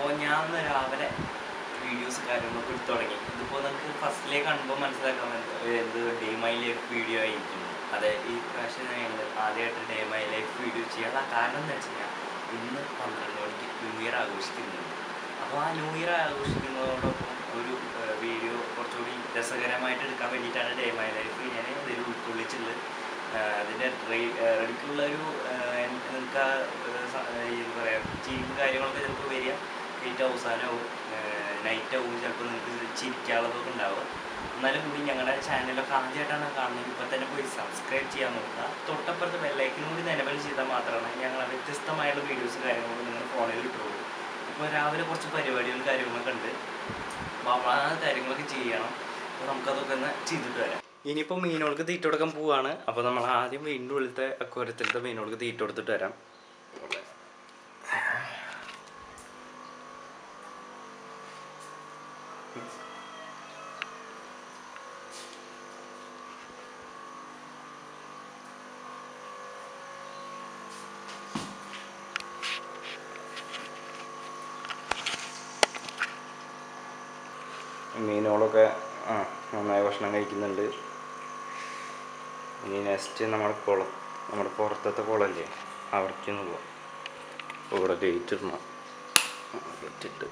അപ്പോൾ ഞാൻ ഇന്ന് രാവിലെ വീഡിയോസ് കാര്യങ്ങളൊക്കെ എടുത്തു തുടങ്ങി ഇതിപ്പോൾ നമുക്ക് ഫസ്റ്റിലേ കാണുമ്പോൾ മനസ്സിലാക്കാൻ പറ്റും എന്ത് ഡേ മൈ ലൈഫ് വീഡിയോ ആയിരിക്കും അതെ ഈ പ്രാവശ്യം ഞങ്ങൾ ആദ്യമായിട്ട് ഡേ മൈ ലൈഫ് വീഡിയോ ചെയ്യാനുള്ള കാരണം എന്താ വെച്ച് കഴിഞ്ഞാൽ ഇന്ന് പന്ത്രണ്ട് മണിക്ക് ന്യൂ ഇയർ ആഘോഷിക്കുന്നുണ്ട് അപ്പോൾ ആ ന്യൂ ഇയർ ആഘോഷിക്കുന്നതോടൊപ്പം ഒരു വീഡിയോ കുറച്ചുകൂടി രസകരമായിട്ട് എടുക്കാൻ വേണ്ടിയിട്ടാണ് ഡേ മൈ ലൈഫ് ഞാൻ ഇതിൽ ഉൾക്കൊള്ളിച്ചുള്ളത് ആഹ് അതിൻ്റെ റെഡിക്കുള്ള ഒരു നിങ്ങൾക്ക് ആ ഏഹ് സ- ഏഹ് എന്താ പറയുക ചിരിയും കാര്യങ്ങളൊക്കെ ചിലപ്പോൾ വരിക ഏറ്റവും അവസാനമാവും നൈറ്റ് ആവും ചിലപ്പോൾ നിങ്ങൾക്ക് ചിരിക്കാനുള്ളതൊക്കെ ഉണ്ടാവുക എന്നാലും കൂടി ഞങ്ങളുടെ ചാനലൊക്കെ ആദ്യമായിട്ടാണ് കാണുന്നത് ഇപ്പോൾ തന്നെ പോയി സബ്സ്ക്രൈബ് ചെയ്യാൻ നോക്കുക തൊട്ടപ്പുറത്ത് ബെല്ലൈക്കനും കൂടി നിലവിൽ ചെയ്താൽ മാത്രമാണ് ഞങ്ങൾ വ്യത്യസ്തമായുള്ള വീഡിയോസ് കാര്യങ്ങളൊക്കെ നിങ്ങൾ ഫോണിൽ കിട്ടുള്ളൂ ഇപ്പോൾ രാവിലെ കുറച്ച് പരിപാടികളും കാര്യങ്ങളൊക്കെ ഉണ്ട് അപ്പോൾ ആ കാര്യങ്ങളൊക്കെ ചെയ്യണം അപ്പോൾ നമുക്കതൊക്കെ ഒന്ന് ചെയ്തിട്ട് വരാം ഇനിയിപ്പോൾ മീനുകൾക്ക് തീറ്റ കൊടുക്കാൻ പോവാണ് അപ്പോൾ നമ്മൾ ആദ്യം വീണ്ടും ഉള്ളിലത്തെ അക്വരത്തിലത്തെ മീനുകൾക്ക് തീറ്റ കൊടുത്തിട്ട് വരാം മീനുകളൊക്കെ ആ നന്നായി ഭക്ഷണം കഴിക്കുന്നുണ്ട് ഇനി നെക്സ്റ്റ് നമ്മുടെ കുളം നമ്മുടെ പുറത്തത്തെ കുളമല്ലേ അവിടേക്കൊന്ന് പോവാം അപ്പോൾ ഇവിടെ ഗേറ്റ് ഇടണം ഗേറ്റ് ഇട്ട്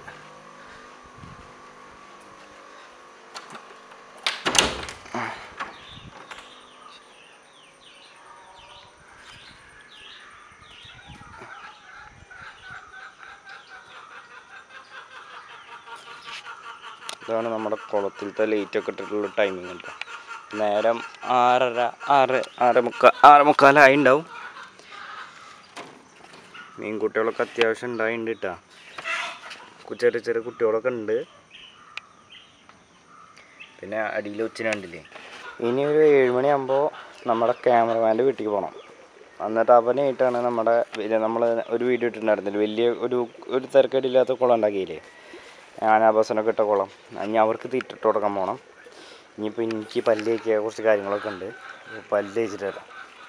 ഇതാണ് നമ്മുടെ കുളത്തിലത്തെ ലൈറ്റൊക്കെ ഇട്ടിട്ടുള്ള ടൈമിങ് കേട്ടോ നേരം ആറര ആറ് ആറ് മുക്കാ ആറ് മുക്കാലായി ഉണ്ടാവും മീൻകുട്ടികളൊക്കെ അത്യാവശ്യം ഉണ്ടായിട്ടുണ്ട് കേട്ടോ ചെറിയ ചെറിയ കുട്ടികളൊക്കെ ഉണ്ട് പിന്നെ അടിയിൽ ഉച്ചിന് കണ്ടില്ലേ ഇനി ഒരു ഏഴുമണിയാകുമ്പോൾ നമ്മുടെ ക്യാമറമാൻ്റെ വീട്ടിലേക്ക് പോകണം എന്നിട്ട് അവനായിട്ടാണ് നമ്മുടെ നമ്മൾ ഒരു വീഡിയോ ഇട്ടിട്ടുണ്ടായിരുന്നില്ല വലിയ ഒരു ഒരു തിരക്കേടില്ലാത്ത കുളം ഉണ്ടാക്കിയില്ലേ ആനാബസനൊക്കെ ഇട്ട കുളം ഇനി അവർക്ക് തീറ്റിട്ട് കൊടുക്കാൻ പോകണം ഇനിയിപ്പോൾ എനിക്ക് പല്ല് തേക്കുക കുറച്ച് കാര്യങ്ങളൊക്കെ ഉണ്ട് അപ്പോൾ പല്ല് തേച്ചിട്ട് വരാം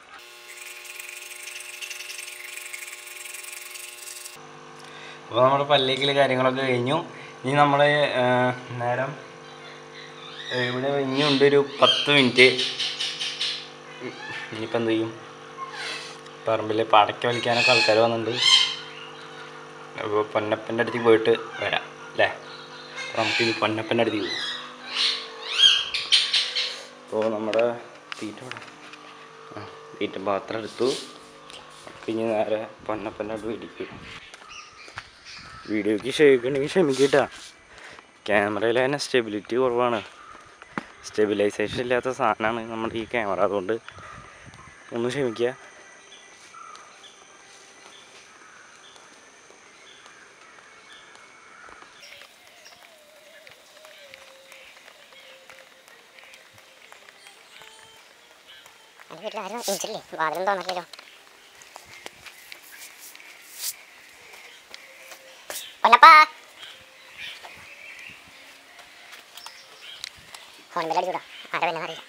അപ്പോൾ നമ്മുടെ പല്ലേക്കൽ കാര്യങ്ങളൊക്കെ കഴിഞ്ഞു ഇനി നമ്മൾ നേരം ഏഹ്, ഇവിടെ ഇനിയുണ്ട് ഒരു പത്ത് മിനിറ്റ് ഇനിയിപ്പോൾ എന്ത് ചെയ്യും പറമ്പിൽ പടക്ക വലിക്കാനൊക്കെ ആൾക്കാർ വന്നിട്ടുണ്ട് അപ്പോൾ പൊന്നപ്പൻ്റെ അടുത്തേക്ക് പോയിട്ട് വരാം അല്ലേ അപ്പോൾ നമുക്കിനി പൊന്നപ്പൻ്റെ അടുത്തേക്ക് പോകും അപ്പോൾ നമ്മുടെ തീറ്റ ഇവിടെ. ആ തീറ്റ പാത്രം എടുത്തു നമുക്ക് ഇനി നേരെ പൊന്നപ്പൻ്റെ അടുത്ത് വീടിക്ക് വീഡിയോയ്ക്ക് ക്ഷമിക്കണമെങ്കിൽ ക്ഷമിക്കട്ടാ ക്യാമറയിൽ തന്നെ സ്റ്റെബിലിറ്റി കുറവാണ് സ്റ്റെബിലൈസേഷൻ ഇല്ലാത്ത സാധനമാണ് നമ്മുടെ ഈ ക്യാമറ അതുകൊണ്ട് ഒന്ന് ക്ഷമിക്കുക എൻ്റെ വീട്ടിൽ ആരും എണീച്ചില്ലേ വാതിലും തോന്നില്ലല്ലോ പൊന്നപ്പാ ഫോൺ ബിൽ അടിച്ചൂടാ ആരെ പിന്നെ അറിയില്ല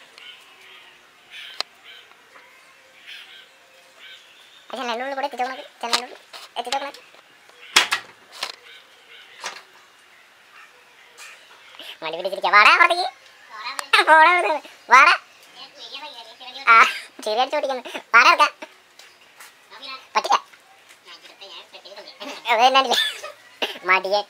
ആ ജനലിൻ്റെ ഉള്ളിൽ കൂടെ എത്തിച്ചോണത് ജനലിൻ്റെ ഉള്ളിൽ എത്തിച്ചോണത് മടി പിടിച്ചിരിക്കുക വാടാ അവിടേക്ക് പോടാ അവിടുന്ന്. വാടാ ആ ശരി അടിച്ചു ഓടിക്കുന്നു വാടാ ഇറക്കാം പറ്റില്ല അത് തന്നെയല്ലേ മടിയൻ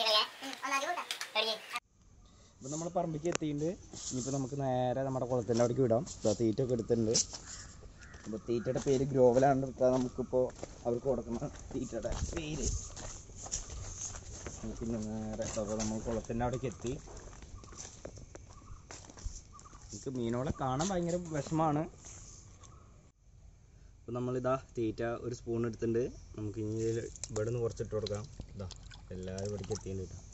ഇപ്പം നമ്മൾ പറമ്പിക്ക് എത്തിയിട്ടുണ്ട് ഇനിയിപ്പോൾ നമുക്ക് നേരെ നമ്മുടെ കുളത്തിൻ്റെ അവിടേക്ക് വിടാം ഇതാ തീറ്റൊക്കെ എടുത്തിട്ടുണ്ട് അപ്പോൾ തീറ്റയുടെ പേര് ഗ്രോവലാണ് എടുത്താൽ നമുക്കിപ്പോൾ അവർക്ക് കൊടുക്കുന്ന തീറ്റയുടെ പേര് പിന്നെ നേരെ അപ്പോൾ നമ്മൾ കുളത്തിൻ്റെ അവിടേക്ക് എത്തി എനിക്ക് മീനുകളെ കാണാൻ ഭയങ്കര വിഷമാണ് അപ്പോൾ നമ്മളിതാ തീറ്റ ഒരു സ്പൂൺ എടുത്തിട്ടുണ്ട് നമുക്ക് ഇനി ഇതിൽ ഇവിടെ നിന്ന് കുറച്ചിട്ട് കൊടുക്കാം ഇതാ എല്ലാവരും ഇവിടേക്ക് എത്തിയിട്ടുണ്ട് കേട്ടോ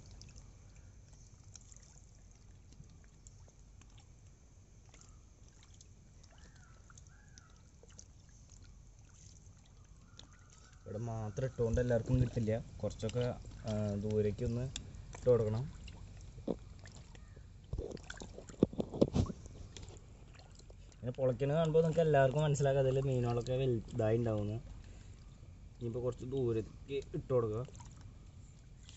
ഇവിടെ മാത്രം ഇട്ടുകൊണ്ട് എല്ലാവർക്കും കിട്ടില്ല കുറച്ചൊക്കെ ആ, ദൂരേക്ക് ഒന്ന് ഇട്ട് കൊടുക്കണം പിന്നെ പൊളയ്ക്കണ കാണുമ്പോൾ നിങ്ങൾക്ക് എല്ലാവർക്കും മനസ്സിലാക്കാം അതിൽ മീനുകളൊക്കെ വലുതായി ഉണ്ടാവുന്നു ഇനിയിപ്പോൾ കുറച്ച് ദൂരത്തേക്ക് ഇട്ട് കൊടുക്കുക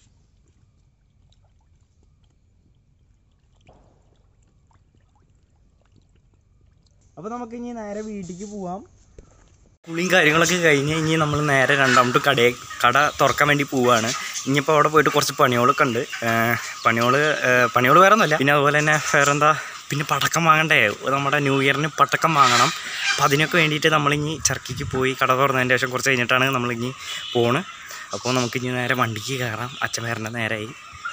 അപ്പോൾ നമുക്ക് ഇനി നേരെ വീട്ടിലേക്ക് പോവാം കുളിയും കാര്യങ്ങളൊക്കെ കഴിഞ്ഞ് ഇനി നമ്മൾ നേരെ രണ്ടാമത്തെ കടയെ കട തുറക്കാൻ വേണ്ടി പോവുകയാണ് ഇനിയിപ്പോൾ അവിടെ പോയിട്ട് കുറച്ച് പണികളൊക്കെ ഉണ്ട് പണികൾ പണികൾ വേറെ ഒന്നുമില്ല പിന്നെ അതുപോലെ തന്നെ വേറെ എന്താ പിന്നെ പടക്കം വാങ്ങണ്ടേ നമ്മുടെ ന്യൂ ഇയറിന് പടക്കം വാങ്ങണം അപ്പോൾ അതിനൊക്കെ വേണ്ടിയിട്ട് നമ്മളിനി ചർക്കിക്ക് പോയി കട തുറന്നതിന് ശേഷം കുറച്ച് കഴിഞ്ഞിട്ടാണ് നമ്മളിനി പോണ് അപ്പോൾ നമുക്കിനി നേരെ വണ്ടിക്ക് കയറാം അച്ഛൻ വരേണ്ട നേരമായി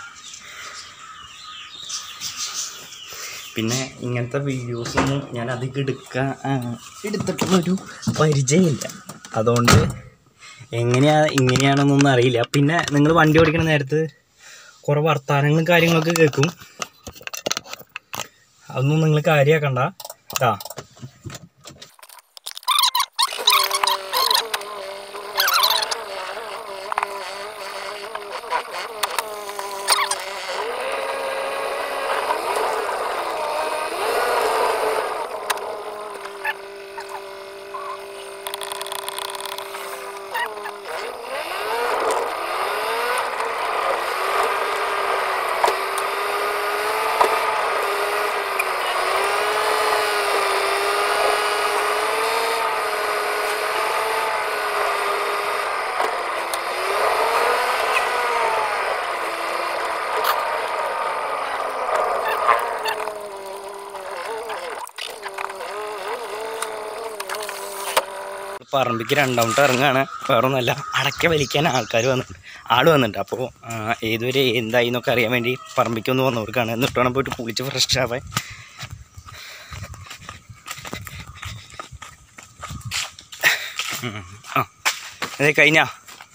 പിന്നെ ഇങ്ങനത്തെ വീഡിയോസൊന്നും ഞാൻ അധികം എടുക്കാൻ എടുത്തിട്ടുള്ളൊരു പരിചയമില്ല അതുകൊണ്ട് എങ്ങനെയാ ഇങ്ങനെയാണെന്നൊന്നും അറിയില്ല പിന്നെ നിങ്ങൾ വണ്ടി ഓടിക്കുന്ന നേരത്ത് കുറേ വർത്തമാനങ്ങളും കാര്യങ്ങളൊക്കെ കേൾക്കും അതൊന്നും നിങ്ങൾ കാര്യമാക്കണ്ട ആ പറമ്പിക്ക് രണ്ടാമത്തെ ഇറങ്ങുകയാണ് വേറെ ഒന്നുമല്ല അടയ്ക്ക വലിക്കാൻ ആൾക്കാർ വന്നിട്ടുണ്ട് ആൾ വന്നിട്ടുണ്ട് അപ്പോൾ ഏതുവരെ എന്തായി എന്നൊക്കെ അറിയാൻ വേണ്ടി പറമ്പിക്ക് ഒന്ന് വന്നവർക്കാണ് എന്നിട്ട് വേണം പോയിട്ട് കുളിച്ച് ഫ്രഷ് ആവാൻ ഉം. ആ അതെ കഴിഞ്ഞാ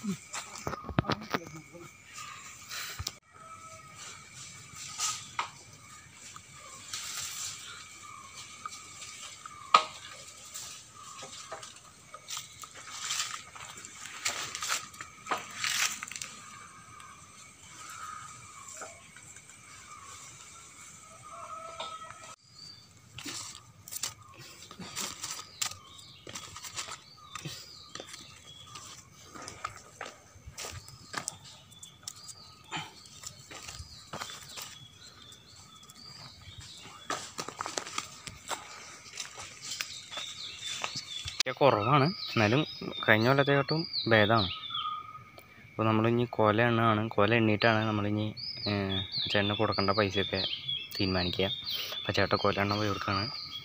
കുറവാണ് എന്നാലും കഴിഞ്ഞ കൊല്ലത്തെക്കാട്ടും ഭേദമാണ് അപ്പോൾ നമ്മളിനി കൊല എണ്ണാണ് കൊല എണ്ണീട്ടാണ് നമ്മളിനി ഏഹ്, ചേട്ടന് കൊടുക്കേണ്ട പൈസയൊക്കെ തീരുമാനിക്കുക അപ്പോൾ ചേട്ടൻ കൊല എണ്ണ പോയി കൊടുക്കുകയാണ്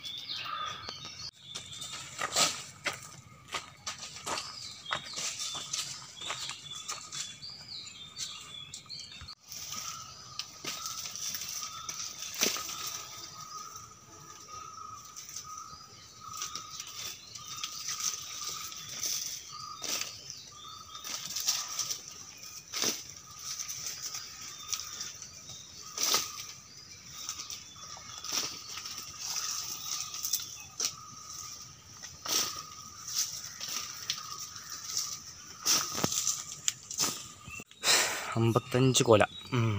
അമ്പത്തഞ്ച് കൊല ഉം.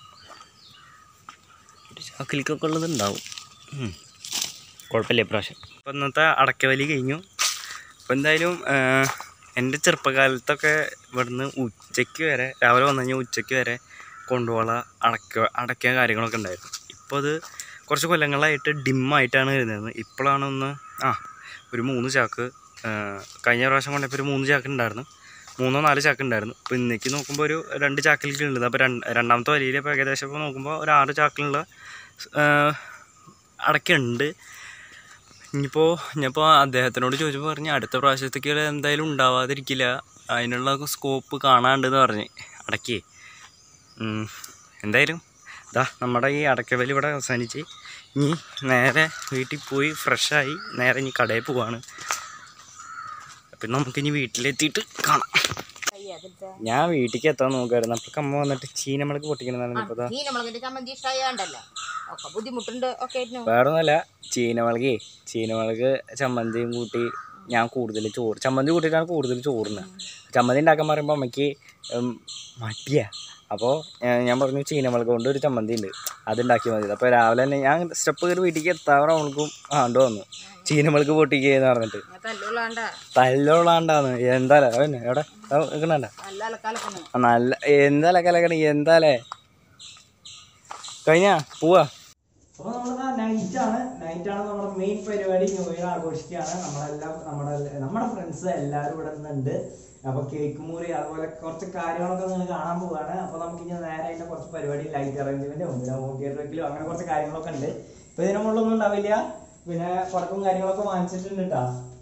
ഒരു ചാക്കിലേക്കൊക്കെ ഉള്ളത് ഉണ്ടാവും ഉം. കുഴപ്പമില്ല ഇപ്രാവശ്യം അപ്പോൾ ഇന്നത്തെ അടക്കവലി കഴിഞ്ഞു അപ്പോൾ എന്തായാലും ആഹ്, എൻ്റെ ചെറുപ്പകാലത്തൊക്കെ ഇവിടുന്ന് ഉച്ചയ്ക്ക് വരെ രാവിലെ വന്നു കഴിഞ്ഞാൽ ഉച്ചയ്ക്ക് വരെ കൊണ്ടുപോകാനുള്ള അടക്ക അടയ്ക്ക കാര്യങ്ങളൊക്കെ ഉണ്ടായിരുന്നു ഇപ്പോൾ അത് കുറച്ച് കൊല്ലങ്ങളായിട്ട് ഡിമ്മായിട്ടാണ് വരുന്നത് ഇപ്പോഴാണ് ഒന്ന് ആ ഒരു മൂന്ന് ചാക്ക് ആഹ്, കഴിഞ്ഞ പ്രാവശ്യം കൊണ്ടപ്പോൾ ഒരു മൂന്ന് ചാക്ക് ഉണ്ടായിരുന്നു മൂന്നോ നാല് ചാക്ക് ഉണ്ടായിരുന്നു അപ്പോൾ ഇന്നേക്ക് നോക്കുമ്പോൾ ഒരു രണ്ട് ചാക്കിലേക്ക് ഉള്ളത് അപ്പോൾ രണ്ട് രണ്ടാമത്തെ വലിയിൽ ഇപ്പോൾ ഏകദേശം ഇപ്പോൾ നോക്കുമ്പോൾ ഒരു ആറ് ചാക്കിലുള്ള അടയ്ക്കുണ്ട് ഇനിയിപ്പോൾ ഞാനിപ്പോൾ അദ്ദേഹത്തിനോട് ചോദിച്ചപ്പോൾ പറഞ്ഞ് അടുത്ത പ്രാവശ്യത്തേക്ക് എന്തായാലും ഉണ്ടാവാതിരിക്കില്ല അതിനുള്ള സ്കോപ്പ് കാണാണ്ടെന്ന് പറഞ്ഞ് അടയ്ക്കേ ഉം. എന്തായാലും ഇതാ നമ്മുടെ ഈ അടക്കവലി ഇവിടെ അവസാനിച്ച് ഇനി നേരെ വീട്ടിൽ പോയി ഫ്രഷായി നേരെ ഇനി കടയിൽ പോവാണ് അപ്പം നമുക്കിനി വീട്ടിലെത്തിയിട്ട് കാണാം ഞാൻ വീട്ടിലേക്ക് എത്താൻ നോക്കുമായിരുന്നു അപ്പോഴേക്ക് അമ്മ വന്നിട്ട് ചീനമുളക് പൊട്ടിക്കണമെന്നാണ് ഇപ്പോൾ ദാ ചീനമുളകിന്റെ ചമ്മന്തി ഇഷ്ടമായണ്ടല്ലോ ഒക്കെ ബുദ്ധിമുട്ടുണ്ട് ഒക്കെ ആയിരുന്നു വേറെ ഒന്നുമല്ല ചീനമുളകേ ചീനമുളക് ചമ്മന്തിയും കൂട്ടി ഞാൻ കൂടുതൽ ചോറ് ചമ്മന്തി കൂട്ടിയിട്ടാണ് കൂടുതൽ ചോറുന്നത് ചമ്മന്തി ഉണ്ടാക്കാൻ പറയുമ്പോൾ അമ്മയ്ക്ക് ഉം, മടിയാ അപ്പോൾ ഞാൻ പറഞ്ഞു ചീനമുളക് കൊണ്ട് ഒരു ചമ്മന്തി ഉണ്ട് അതുണ്ടാക്കി മതി അപ്പോൾ രാവിലെ തന്നെ ഞാൻ സ്റ്റെപ്പ് കയറി വീട്ടിലേക്ക് എത്താറാവുമ്പോഴേക്കും ആണ്ട് വന്നു ചീനമുളക് പൊട്ടിക്കുകയെന്ന് പറഞ്ഞിട്ട് ഞാൻ തല്ലുള്ളാണ്ട തല്ലോളാണ്ടാന്ന് എന്താലേ അവന് എവിടെ നിൽക്കണണ്ട നല്ല അലക്കാലക്കണം നല്ല എന്താലേ കലക്കണ എന്താലേ കഴിഞ്ഞാ പോവാ അപ്പോൾ നമ്മൾ നൈറ്റ് ആണ് നൈറ്റ് ആണ് നമ്മുടെ മെയിൻ പരിപാടി ന്യൂ ഇയർ ആഘോഷിക്കുകയാണ് നമ്മളെല്ലാം നമ്മുടെ നമ്മുടെ ഫ്രണ്ട്സ് എല്ലാവരും ഇവിടെ നിന്നുണ്ട് അപ്പൊ കേക്ക് മുറി അതുപോലെ കുറച്ച് കാര്യങ്ങളൊക്കെ നിങ്ങൾ കാണാൻ പോവാണ് അപ്പൊ നമുക്ക് ഇനി നേരെ അതിന്റെ കുറച്ച് പരിപാടി ലൈറ്റ് അറേഞ്ച്മെന്റും പിന്നെ ഓഡിയോ അങ്ങനെ കുറച്ച് കാര്യങ്ങളൊക്കെ ഉണ്ട് ഇപ്പൊ ഇതിന് മുകളിലൊന്നും ഉണ്ടാവില്ല പിന്നെ പടക്കും കാര്യങ്ങളൊക്കെ വാങ്ങിച്ചിട്ടുണ്ട് കേട്ടാ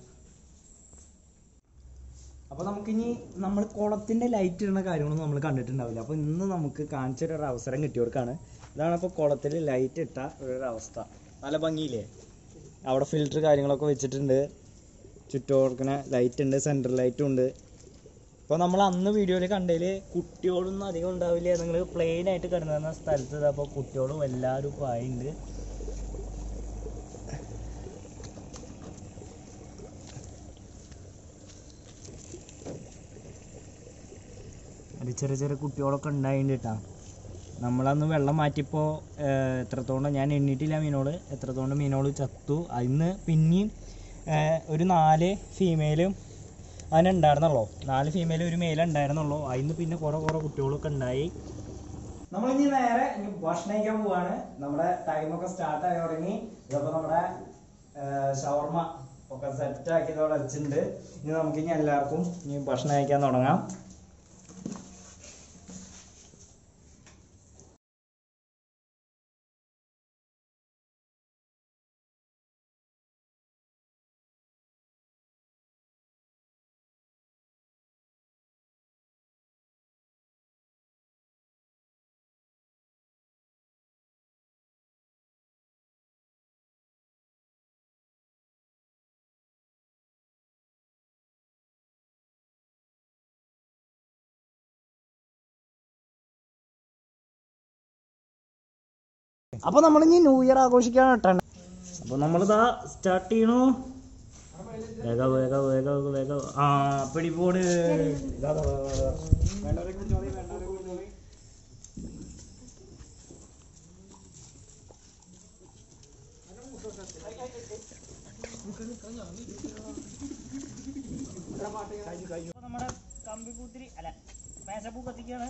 അപ്പൊ നമുക്കിനി നമ്മൾ കുളത്തിന്റെ ലൈറ്റ് ഇടുന്ന കാര്യങ്ങളൊന്നും നമ്മൾ കണ്ടിട്ടുണ്ടാവില്ല അപ്പൊ ഇന്ന് നമുക്ക് കാണിച്ചൊരു ഒരു അവസരം കിട്ടിയവർക്കാണ് ഇതാണ് ഇപ്പൊ കുളത്തിൽ ലൈറ്റ് ഇട്ട ഒരു അവസ്ഥ നല്ല ഭംഗിയില്ലേ അവിടെ ഫിൽറ്റർ കാര്യങ്ങളൊക്കെ വെച്ചിട്ടുണ്ട് ചുറ്റോർക്കിന് ലൈറ്റ് ഉണ്ട് സെൻട്രൽ ലൈറ്റും ഉണ്ട് ഇപ്പോൾ നമ്മൾ അന്ന് വീഡിയോയിൽ കണ്ടതിൽ കുട്ടികളൊന്നും അധികം ഉണ്ടാവില്ല നിങ്ങൾ പ്ലെയിൻ ആയിട്ട് കിടന്നിരുന്ന സ്ഥലത്ത് അപ്പോൾ കുട്ടികളും എല്ലാവരും ഇപ്പോൾ ആയിട്ടുണ്ട് അത് ചെറിയ ചെറിയ കുട്ടികളൊക്കെ ഉണ്ടായിട്ടുണ്ട് കേട്ടാ നമ്മളന്ന് വെള്ളം മാറ്റിയപ്പോൾ എത്രത്തോളം ഞാൻ എണ്ണിയിട്ടില്ല മീനോട് എത്രത്തോളം മീനോട് ചത്തു അതിന്ന് പിന്നെയും ഏഹ്, ഒരു നാല് ഫീമെയിലും അതിനുണ്ടായിരുന്നുള്ളൂ നാല് ഫീമെയിൽ ഒരു മെയിൽ ഉണ്ടായിരുന്നുള്ളൂ അതിന്ന് പിന്നെ കുറെ കുറെ കുട്ടികളൊക്കെ ഉണ്ടായി നമ്മൾ ഇനി നേരെ ഇനി ഭക്ഷണം കഴിക്കാൻ പോവാണ് നമ്മുടെ ടൈമൊക്കെ സ്റ്റാർട്ട് ആയി തുടങ്ങി ഇതപ്പോ നമ്മുടെ ഷവർമ ഒക്കെ സെറ്റ് ആക്കിയതോടെ വെച്ചിട്ടുണ്ട് ഇനി നമുക്ക് ഇനി എല്ലാവർക്കും ഇനി ഭക്ഷണം കഴിക്കാൻ തുടങ്ങാം അപ്പൊ നമ്മൾ ഇനി ന്യൂ ഇയർ ആഘോഷിക്കാൻ കേട്ടാണ് അപ്പൊ നമ്മളിതാ സ്റ്റാർട്ട് ചെയ്യണു വേഗം വേഗം വേഗം വേഗം ആ പിടിപോട് ഇതാ, ഇതാ, ഇതാ, ഇതാ. വേണ്ടവരെ കുടിച്ചോളി, വേണ്ടവരെ കുടിച്ചോളി. അപ്പൊ നമ്മുടെ കമ്പിപ്പൂത്തിരി അല്ല മേശപ്പൂ കത്തിക്കാണ്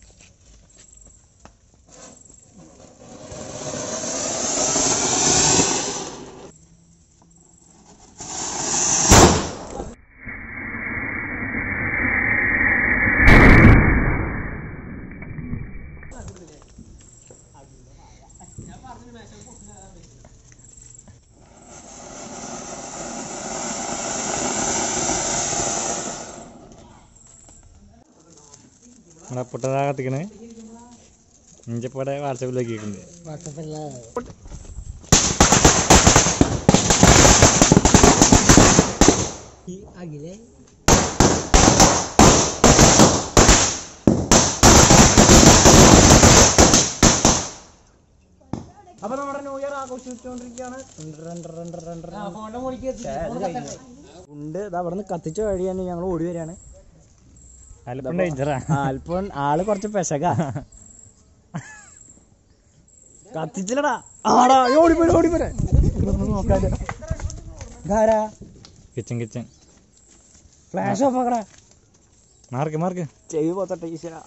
നമ്മളെ പൊട്ടതാ കത്തിക്കണേ ഇഞ്ചപ്പോടെ വാട്സപ്പിലേക്ക് കേൾക്കുന്നുണ്ട് അപ്പൊ നമ്മുടെ ന്യൂ ഇയർ ആഘോഷിച്ചുകൊണ്ടിരിക്കുകയാണ് ഉണ്ട് ഇത് അവിടെ നിന്ന് കത്തിച്ച വഴിയാണ് ഞങ്ങൾ ഓടി വരികയാണ് അല്പം ഡേഞ്ചറാ ആ, അല്പം ആള് കുറച്ച് പെശക കത്തിച്ചില്ലടാ ആടാ ഓടിപ്പോയി ഓടിപ്പോരെ നോക്കാതെ ഇതാരാ കിച്ചൻ കിച്ചൻ ഫ്ലാഷ് ഓഫ് ആക്കടാ മാർക്ക് മാർക്ക് ചെവി പോത്തട്ടെ ഈശ്വര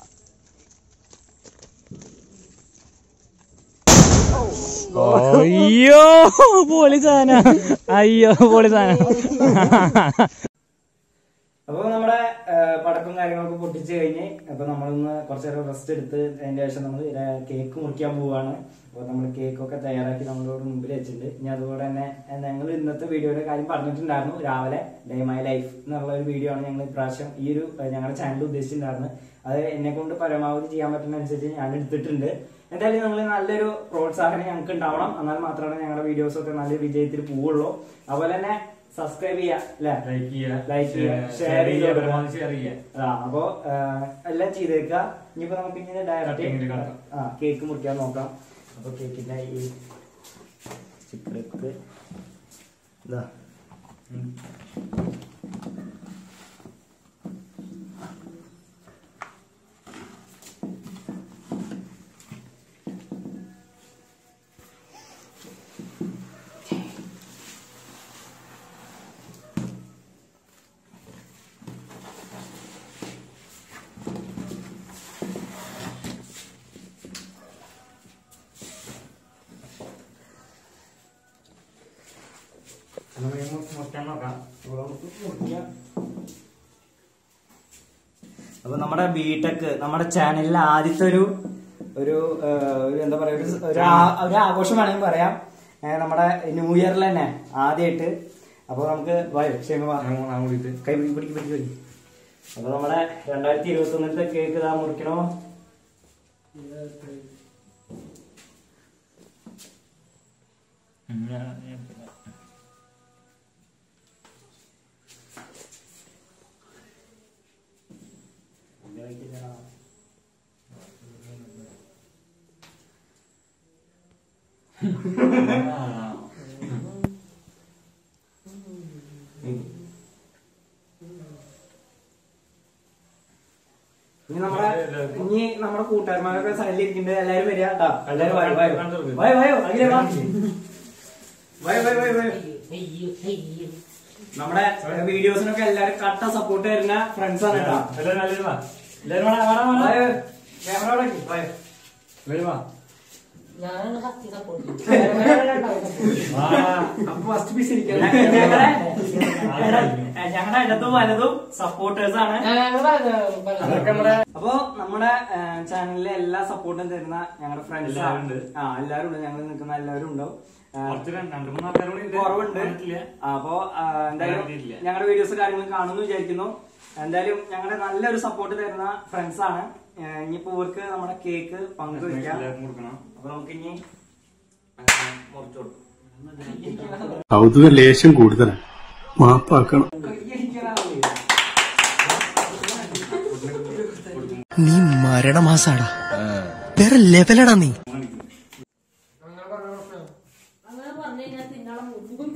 അയ്യോ പോളി സാധന അയ്യോ പോളി സാധനം അപ്പൊ നമ്മുടെ ആ, പടക്കം കാര്യങ്ങളൊക്കെ പൊട്ടിച്ച് കഴിഞ്ഞ് അപ്പൊ നമ്മളൊന്ന് കുറച്ച് നേരം റെസ്റ്റ് എടുത്ത് അതിന്റെ ശേഷം നമ്മൾ കേക്ക് മുറിക്കാൻ പോവാണ് അപ്പൊ നമ്മൾ കേക്കൊക്കെ തയ്യാറാക്കി നമ്മളിവിടെ മുമ്പിൽ വെച്ചിട്ടുണ്ട് ഇനി അതുപോലെ തന്നെ ഞങ്ങൾ ഇന്നത്തെ വീഡിയോയുടെ കാര്യം പറഞ്ഞിട്ടുണ്ടായിരുന്നു രാവിലെ ഡേ മൈ ലൈഫ് എന്നുള്ള ഒരു വീഡിയോ ആണ് ഞങ്ങൾ ഇപ്രാവശ്യം ഈ ഒരു ആ, ഞങ്ങളുടെ ചാനൽ ഉദ്ദേശിച്ചിട്ടുണ്ടായിരുന്നത് അത് എന്നെ കൊണ്ട് പരമാവധി ചെയ്യാൻ പറ്റുന്ന അനുസരിച്ച് ഞാൻ എടുത്തിട്ടുണ്ട് എന്തായാലും നിങ്ങൾ നല്ലൊരു പ്രോത്സാഹനം ഞങ്ങൾക്ക് ഉണ്ടാവണം എന്നാൽ മാത്രമാണ് ഞങ്ങളുടെ വീഡിയോസ് ഒക്കെ നല്ല വിജയത്തിൽ പോവുള്ളൂ അതുപോലെ തന്നെ സബ്സ്ക്രൈബ് ചെയ്യുക അല്ലെ ലൈക്ക് ചെയ്യുക ലൈക്ക് ചെയ്യുക ഷെയർ ചെയ്യുക ഷെയർ ചെയ്യുക ആ അപ്പോ ആ, എല്ലാം ചെയ്തേക്ക ഇനിയിപ്പോ നമുക്ക് ഇങ്ങനെ Cutting ല് ഡയറക്റ്റ് കാണാം. ആ കേക്ക് മുറിക്കാൻ നോക്കാം അപ്പൊ കേക്കിന്റെ ഈ ചിക്കലേക്ക് ഇതാ അപ്പൊ നമ്മുടെ ബിടെക് നമ്മുടെ ചാനലിലെ ആദ്യത്തെ ഒരു ഒരു ആ, ഒരു എന്താ പറയാ ഒരു ഒരു ആ- ഒരു ആഘോഷം വേണമെങ്കിൽ പറയാം ഏ, നമ്മുടെ ന്യൂ ഇയറിൽ തന്നെ ആദ്യമായിട്ട് അപ്പൊ നമുക്ക് വായോ ക്ഷേമ വാ. കൈ പിടിക്ക് പിടിക്ക് പിടിക്ക് പിടിക്ക് അപ്പൊ നമ്മുടെ രണ്ടായിരത്തി ഇരുപത്തി ഒന്നിലത്തെ കേക്ക് ഇതാ മുറിക്കണോ ഇനി നമ്മുടെ ഇനി നമ്മുടെ കൂട്ടുകാരന്മാരൊക്കെ സൈഡിൽ ഇരിക്കുന്നുണ്ട് എല്ലാരും വരിക കേട്ടോ എല്ലാരും വായോ വായോ വായോ വായോ അഖിലേ വാ വായോ വായോ വായോ വായോ നമ്മുടെ വീഡിയോസിനൊക്കെ എല്ലാരും കട്ട സപ്പോർട്ട് തരുന്ന ഫ്രണ്ട്സ് ആണ് കേട്ടോ വായോ ക്യാമറ വായോ അപ്പൊ ഫസ്റ്റ് പീസ് ഞങ്ങളുടെ ഇടതും വലതും സപ്പോർട്ടേഴ്സ് ആണ് അപ്പൊ നമ്മുടെ ചാനലിലെ എല്ലാ സപ്പോർട്ടും തരുന്ന ഞങ്ങളുടെ ഫ്രണ്ട്സ് എല്ലാവരും ഉണ്ട്. ആ എല്ലാവരും ഉണ്ട് ഞങ്ങൾ നിൽക്കുന്ന എല്ലാവരും ഉണ്ടാവും ആ, കുറച്ച് രണ്ട് രണ്ട് മൂന്ന് ആൾക്കാരും കൂടി ഉണ്ട്. കുറവുണ്ട് വന്നിട്ടില്ല. അപ്പൊ ആ, എന്തായാലും വന്നിട്ടില്ല. ഞങ്ങളുടെ വീഡിയോസ് കാര്യങ്ങൾ കാണുന്നു വിചാരിക്കുന്നു എന്തായാലും ഞങ്ങളുടെ നല്ലൊരു സപ്പോർട്ട് തരുന്ന ഫ്രണ്ട്സ് ആണ് ആ, ഇനിയിപ്പോ ഇവർക്ക് നമ്മുടെ കേക്ക് പങ്കുവെക്കാം എല്ലാവർക്കും കൊടുക്കണം. അപ്പൊ നമുക്ക് ഇനി മുറിച്ചു കൊടുക്കാം കൗതുക ലേശം കൂടുതലാണ് മാപ്പാക്കണം നീ മരണമാസാടാ വേറെ ലെവലടാ നീ അങ്ങനെ പറഞ്ഞു കഴിഞ്ഞാൽ തിന്നാളെ മുമ്പും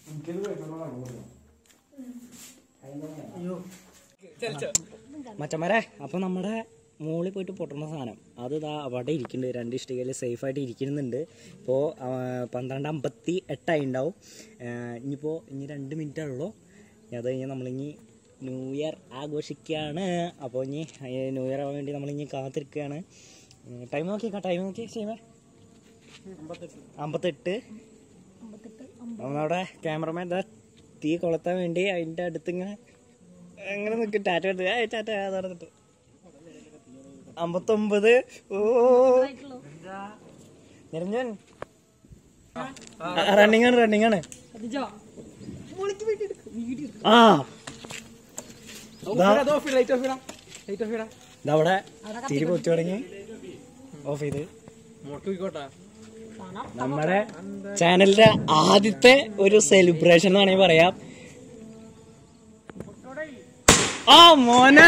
മച്ചന്മാരെ അപ്പൊ നമ്മുടെ മുകളിൽ പോയിട്ട് പൊട്ടുന്ന സാധനം അത് ഇതാ അവിടെ ഇരിക്കുന്നുണ്ട് രണ്ട് ഇഷ്ടികയിൽ സേഫ് ആയിട്ട് ഇരിക്കുന്നുണ്ട് ഇപ്പോൾ പന്ത്രണ്ട് അമ്പത്തി എട്ടായി ഉണ്ടാവും ഇനിയിപ്പോൾ ഇനി രണ്ട് മിനിറ്റേ ഉള്ളൂ അത് കഴിഞ്ഞ് നമ്മളിനി ന്യൂ ഇയർ ആഘോഷിക്കുകയാണ് അപ്പോൾ ഇനി ന്യൂ ഇയർ ആവാൻ വേണ്ടി നമ്മളിനി കാത്തിരിക്കുകയാണ് ടൈം നോക്കിയേക്കാം ടൈം നോക്കി ചെയ്യുമേ അമ്പത്തെട്ട് നമ്മുടെ ക്യാമറമാൻ ഇതാ തീ കൊളുത്താൻ വേണ്ടി അതിൻ്റെ അടുത്ത് ഇങ്ങനെ അങ്ങനെ നിൽക്കും ടാറ്റ എടുത്ത് ഏയ് ടാറ്റ നടന്നിട്ട് അമ്പത്തൊമ്പത് ഓ നിരഞ്ജൻ റണ്ണിങ് ആണ് റണ്ണിങ് ആണ് ആ ദാ- ദാ അവിടെ തിരി കൊച്ചു തുടങ്ങി ഓഫ് ചെയ്ത് നമ്മുടെ ചാനലിന്റെ ആദ്യത്തെ ഒരു സെലിബ്രേഷൻ എന്ന് വേണമെങ്കിൽ പറയാം ആ മോനെ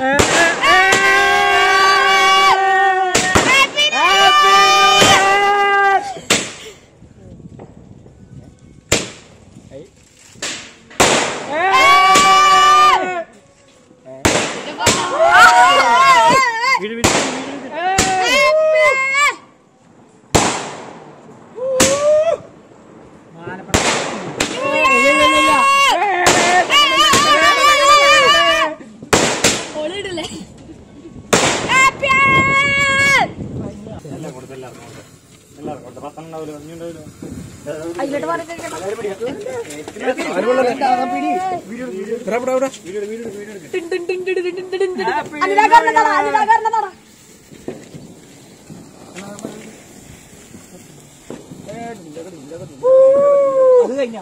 അത് കഴിഞ്ഞ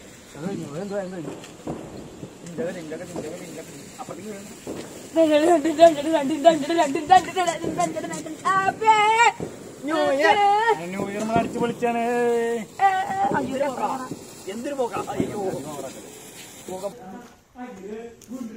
ന്യൂ ഇയർ നമ്മൾ അടിച്ചു പൊളിച്ചാണ് എന്തൊരു പോക്ക അയ്യോ പോക